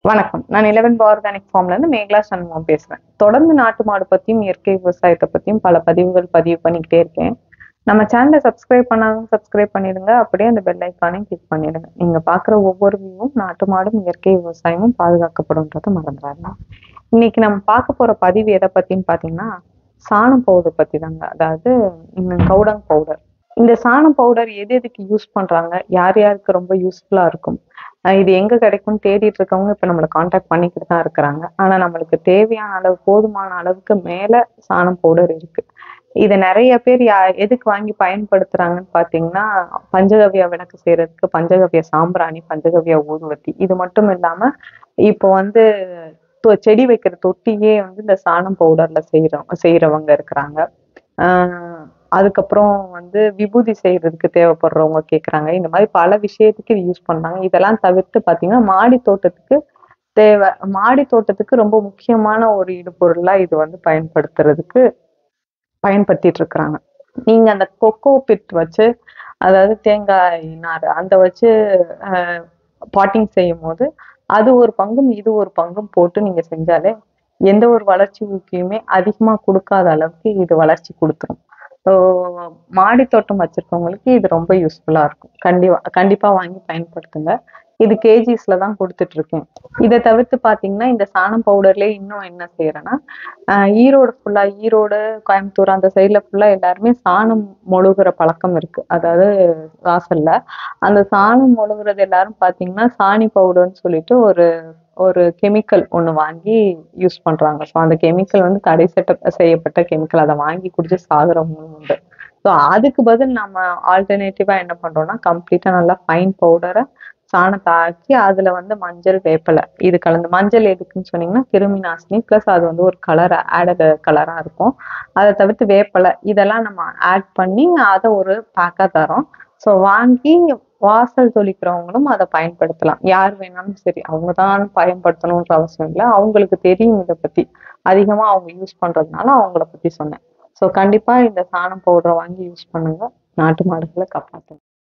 வணக்கம் நான் eleven organic ஃபார்ம்ல இருந்து மேகலா சண்முகம் பேசுறேன் தொடர்ந்து நாட்டு மாடு பத்தியும் இயற்கை விவசாயத்தை பத்தியும் பல பதிவுகள் பதிவு பண்ணிக்கிட்டே இருக்கேன் நம்ம சேனலை சப்ஸ்கிரைப் பண்ணாதவங்க சப்ஸ்கிரைப் பண்ணிடுங்க அப்படியே அந்த பெல் ஐக்கானையும் கிளிக் பண்ணிடுங்க நீங்க பாக்குற ஒவ்வொரு வியூவும் நாட்டு மாடும் இயற்கை விவசாயமும் பாதுகாக்கப்படும்ன்றதை மறந்துடாதீங்க இன்னைக்கு நம்ம பார்க்க போற பதிவு எதை பத்தின்னு பாத்தீங்கன்னா சாணம் பவுடர் பத்தி தாங்க அதாவது கவுடங் பவுடர் இந்த சாணம் பவுடர் எது எதுக்கு யூஸ் பண்றாங்க யார் யாருக்கு ரொம்ப யூஸ்ஃபுல்லா இருக்கும் அஹ் இது எங்க கிடைக்கும்னு தேடிட்டு இருக்கவங்க இப்ப நம்மளை காண்டாக்ட் பண்ணிக்கிட்டு தான் இருக்கிறாங்க ஆனா நம்மளுக்கு தேவையான அளவு போதுமான அளவுக்கு மேல சாணம் பவுடர் இருக்கு இதை நிறைய பேர் யா எதுக்கு வாங்கி பயன்படுத்துறாங்கன்னு பாத்தீங்கன்னா பஞ்சகவ்யா விளக்கு செய்யறதுக்கு பஞ்சகவ்ய சாம்பிராணி பஞ்சகவ்ய ஊதுவத்தி இது மட்டும் இல்லாம இப்போ வந்து தொ- செடி வைக்கிற தொட்டியே வந்து இந்த சாணம் பவுடர்ல செய்யறோம் செய்யறவங்க இருக்கிறாங்க ஆஹ் அதுக்கப்புறம் வந்து விபூதி செய்யறதுக்கு தேவைப்படுறவங்க கேக்குறாங்க இந்த மாதிரி பல விஷயத்துக்கு இது யூஸ் பண்றாங்க இதெல்லாம் தவிர்த்து பாத்தீங்கன்னா மாடி தோட்டத்துக்கு தேவை மாடி தோட்டத்துக்கு ரொம்ப முக்கியமான ஒரு இடுபொருளா இது வந்து பயன்படுத்துறதுக்கு பயன்படுத்திட்டு இருக்கிறாங்க நீங்க அந்த கொக்கோ பிட் வச்சு அதாவது தேங்காய் நார் அந்த வச்சு பாட்டிங் செய்யும் போது அது ஒரு பங்கும் இது ஒரு பங்கும் போட்டு நீங்க செஞ்சாலே எந்த ஒரு வளர்ச்சி ஊக்கியுமே அதிகமா கொடுக்காத அளவுக்கு இது வளர்ச்சி கொடுத்துரும் ஸோ மாடி தோட்டம் வச்சிருக்கவங்களுக்கு இது ரொம்ப யூஸ்ஃபுல்லா இருக்கும் கண்டிப்பா கண்டிப்பா வாங்கி பயன்படுத்துங்க இது கேஜிஸ்ல தான் கொடுத்துட்டு இருக்கேன் இதை தவிர்த்து பாத்தீங்கன்னா இந்த சாணம் பவுடர்லயே இன்னும் என்ன செய்யறேன்னா ஆஹ் ஈரோடு ஃபுல்லா ஈரோடு கோயம்புத்தூர் அந்த சைட்ல ஃபுல்லா எல்லாருமே சாணம் மொழுகுற பழக்கம் இருக்கு அதாவது வாசல்ல அந்த சாணம் மொழுகுறது எல்லாரும் பாத்தீங்கன்னா சாணி பவுடர்னு சொல்லிட்டு ஒரு ஒரு கெமிக்கல் ஒண்ணு வாங்கி யூஸ் பண்றாங்க ஸோ அந்த கெமிக்கல் வந்து தடை சட்ட செய்யப்பட்ட கெமிக்கல் அதை வாங்கி குடிச்சு சாகுறவங்களும் உண்டு ஸோ அதுக்கு பதில் நம்ம ஆல்டர்னேட்டிவா என்ன பண்றோம்னா கம்ப்ளீட்டா நல்லா ஃபைன் பவுடரை சாணத்தை ஆக்கி அதுல வந்து மஞ்சள் வேப்பிலை இது கலந்து மஞ்சள் எதுக்குன்னு சொன்னீங்கன்னா கிருமி நாசினி ப்ளஸ் அது வந்து ஒரு கலர் ஆடட் கலரா இருக்கும் அதை தவிர்த்து வேப்பிலை இதெல்லாம் நம்ம ஆட் பண்ணி அதை ஒரு பேக்கா தரோம் ஸோ வாங்கி வாசல் தொளிக்கிறவங்களும் அதை பயன்படுத்தலாம் யார் வேணாலும் சரி அவங்க தான் பயன்படுத்தணுன்ற அவசியம் இல்லை அவங்களுக்கு தெரியும் இதை பத்தி அதிகமா அவங்க யூஸ் பண்றதுனால அவங்கள பத்தி சொன்னேன் ஸோ கண்டிப்பா இந்த சாணம் பவுடரை வாங்கி யூஸ் பண்ணுங்க நாட்டு மாடுகளை காப்பாற்றுங்க